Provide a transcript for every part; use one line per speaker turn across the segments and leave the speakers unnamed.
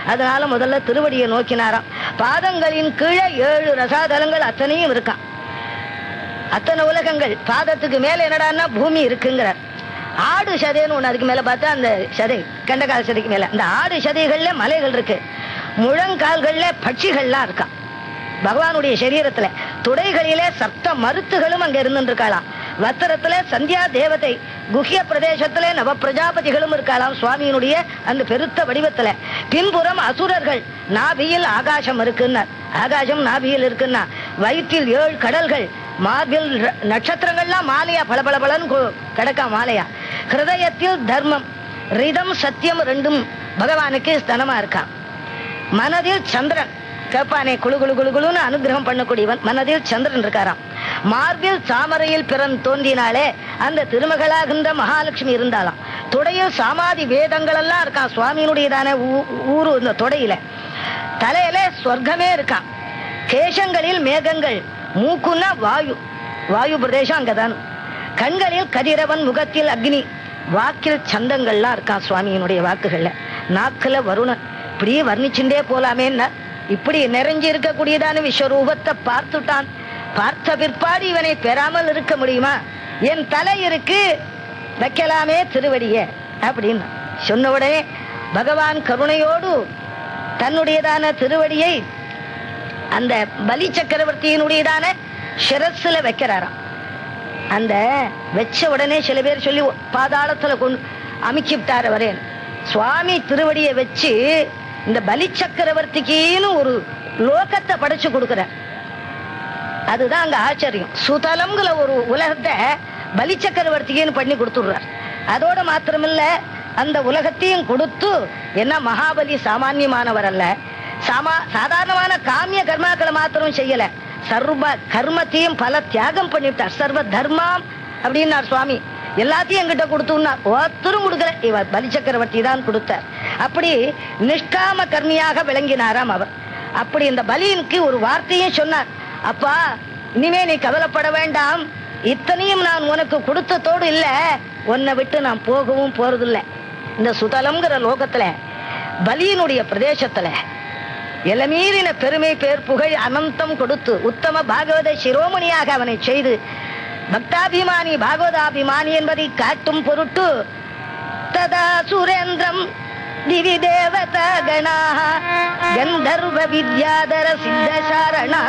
அதனால முதல்ல திருவடியை நோக்கினாராம் பாதங்களின் கீழே ஏழு ரசாதலங்கள் அத்தனையும் இருக்கான் அத்தனை உலகங்கள் பாதத்துக்கு மேல என்னடான்னா பூமி இருக்குங்கிறார் ஆடு சதைன்னு ஒண்ணு அதுக்கு மேல பார்த்தா அந்த சதை கண்டகால சதைக்கு மேல அந்த ஆடு சதைகள்ல மலைகள் இருக்கு முழங்கால்கள்ல பட்சிகள்லாம் இருக்கான் பகவானுடைய சரீரத்துல துடைகளிலே சப்த மருத்துகளும் அங்க இருந்துட்டு இருக்காளாம் வத்திரத்துல சந்தியா தேவதை குஹ்ய பிரதேசத்துல நவ பிரஜாபதிகளும் இருக்காளாம் சுவாமியினுடைய அந்த பெருத்த வடிவத்துல பின்புறம் அசுரர்கள் நாபியில் ஆகாசம் இருக்குன்னார் ஆகாசம் நாபியில் இருக்குன்னா வயிற்றில் ஏழு கடல்கள் மார்பில் ர- நட்சத்திரங்கள்லாம் மாலையா பளபளபளன்னு கு- கிடக்கா மாலையா ஹிருதயத்தில் தர்மம் ரிதம் சத்தியம் ரெண்டும் பகவானுக்கு ஸ்தனமா இருக்கான் மனதில் சந்திரன் கேப்பானே குழு குழு குழு குழுன்னு அனுகிரகம் பண்ணக்கூடியவன் மனதில் சந்திரன் இருக்காராம் மார்பில் தாமரையில் பிறன் தோன்றினாலே அந்த திருமகளாகின்ற மகாலட்சுமி இருந்தாளாம் துடையில் சாமாதி வேதங்கள் எல்லாம் இருக்கான் சுவாமியினுடையதான ஊ- ஊரு இந்த தொடையில தலையில சொர்க்கமே இருக்கான் கேசங்களில் மேகங்கள் மூக்குன்னா வாயு வாயு பிரதேசம் அங்கதான் கண்களில் கதிரவன் முகத்தில் அக்னி வாக்கில் சந்தங்கள்லாம் இருக்கான் சுவாமியினுடைய வாக்குகள்ல நாக்குல வருணன் இப்படியே வர்ணிச்சுட்டே போலாமேன்னா இப்படி நிறைஞ்சு இருக்கக்கூடியதான விஸ்வரூபத்தை பார்த்துட்டான் பார்த்த பிற்பாடு இவனை பெறாமல் இருக்க முடியுமா என் தலை இருக்கு வைக்கலாமே திருவடிய அப்படின்னு சொன்ன உடனே பகவான் கருணையோடு தன்னுடையதான திருவடியை அந்த பலி சக்கரவர்த்தியினுடையதான சிரஸ்ல வைக்கிறாராம் அந்த வச்ச உடனே சில பேர் சொல்லி பாதாளத்துல கொண்டு அமுக்கி விட்டார் வரேன் சுவாமி திருவடியை வச்சு இந்த பலி சக்கரவர்த்திக்குன்னு ஒரு லோகத்தை படைச்சு கொடுக்குறார் அதுதான் அங்க ஆச்சரியம் சுதலம்ங்கிற ஒரு உலகத்தை பலி சக்கரவர்த்திக்குன்னு பண்ணி கொடுத்துடுறார் அதோட மாத்திரமில்ல அந்த உலகத்தையும் கொடுத்து என்ன மகாபலி சாமான்யமானவர் அல்ல சாமா சாதாரணமான காமிய கர்மாக்களை மாத்திரம் செய்யல சர்வ கர்மத்தையும் பல தியாகம் பண்ணிவிட்டார் சர்வ தர்மம் அப்படின்னார் சுவாமி எல்லாத்தையும் என்கிட்ட கொடுத்துனார் ஒருத்தரும் கொடுக்கல இவர் பலி சக்கரவர்த்தி தான் கொடுத்தார் அப்படி நிஷ்காம கர்மியாக விளங்கினாராம் அவர் அப்படி இந்த பலியினுக்கு ஒரு வார்த்தையும் சொன்னார் அப்பா இனிமே நீ கவலைப்பட வேண்டாம் இத்தனையும் நான் உனக்கு கொடுத்ததோடு இல்ல உன்னை விட்டு நான் போகவும் போறதில்ல இந்த சுதலம்ங்கிற லோகத்துல பலியினுடைய பிரதேசத்துல எலமீறின பெருமை பேர் புகழ் அனந்தம் கொடுத்து உத்தம பாகவத சிரோமணியாக அவனை செய்து பக்தாபிமானி பாகவதாபிமானி என்பதை காட்டும் பொருட்டு ததா சுரேந்திரம் திவி தேவதா கணாக கந்தர்வ வித்யாதர சித்த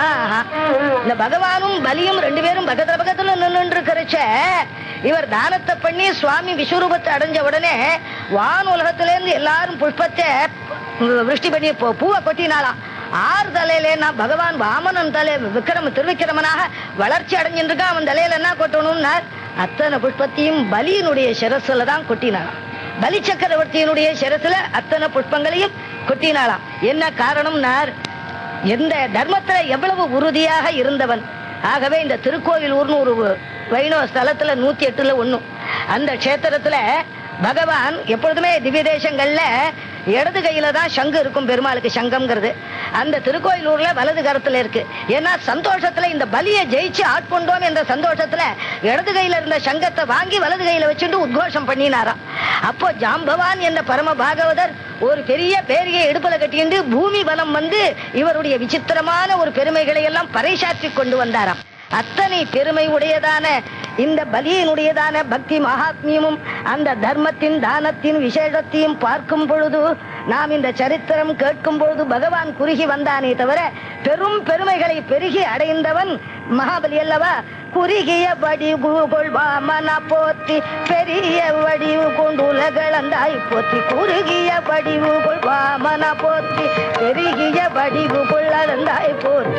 இந்த பகவானும் பலியும் ரெண்டு பேரும் பக்கத்துல பக்கத்துல நின்று இருக்கிறச்ச இவர் தானத்தை பண்ணி சுவாமி விஸ்வரூபத்தை அடைஞ்ச உடனே வான் உலகத்துல இருந்து எல்லாரும் புஷ்பத்தை விருஷ்டி பண்ணி பூ- பூவை கொட்டினாலாம் ஆறு தலையில பகவான் வாமனன் தலை விக்ரம திருவிக்கிரமனாக வளர்ச்சி அடைஞ்சிட்டு இருக்கான் அவன் தலையில என்ன கொட்டணும்னார் அத்தனை புஷ்பத்தையும் பலியினுடைய சிரசுல தான் கொட்டினாளாம் பலி சக்கரவர்த்தியினுடைய சிரசுல அத்தனை புஷ்பங்களையும் கொட்டினாளாம் என்ன காரணம்னார் எந்த தர்மத்துல எவ்வளவு உறுதியாக இருந்தவன் ஆகவே இந்த திருக்கோயில் ஊர்னு ஒரு வைணவ ஸ்தலத்துல நூத்தி எட்டுல ஒண்ணும் அந்த க்ஷேத்திரத்துல பகவான் எப்பொழுதுமே திவ்ய தேசங்கள்ல இடது கையில தான் சங்கு இருக்கும் பெருமாளுக்கு சங்கம்ங்கிறது அந்த திருக்கோயிலூர்ல வலது கரத்துல இருக்கு ஏன்னா சந்தோஷத்துல இந்த பலியை ஜெயிச்சு ஆட்கொண்டோம் என்ற சந்தோஷத்துல இடது கையில இருந்த சங்கத்தை வாங்கி வலது கையில வச்சுட்டு உத்கோஷம் பண்ணினாராம் அப்போ ஜாம்பவான் என்ற பரம பாகவதர் ஒரு பெரிய பேரியை இடுப்புல கட்டிண்டு பூமி வனம் வந்து இவருடைய விசித்திரமான ஒரு பெருமைகளை எல்லாம் பறைசாற்றி கொண்டு வந்தாராம் அத்தனை பெருமை உடையதான இந்த பலியினுடையதான பக்தி மகாத்மியமும் அந்த தர்மத்தின் தானத்தின் விசேஷத்தையும் பார்க்கும் பொழுது நாம் இந்த சரித்திரம் கேட்கும் பொழுது பகவான் குறுகி வந்தானே தவிர பெரும் பெருமைகளை பெருகி அடைந்தவன் மகாபலி அல்லவா குறுகிய வடிவு கொள்வாமன போற்றி பெரிய வடிவு கொண்டு உலகளந்தாய் போற்றி குறுகிய வடிவு கொள்வாமன போற்றி பெருகிய வடிவு கொள்ளந்தாய் போற்றி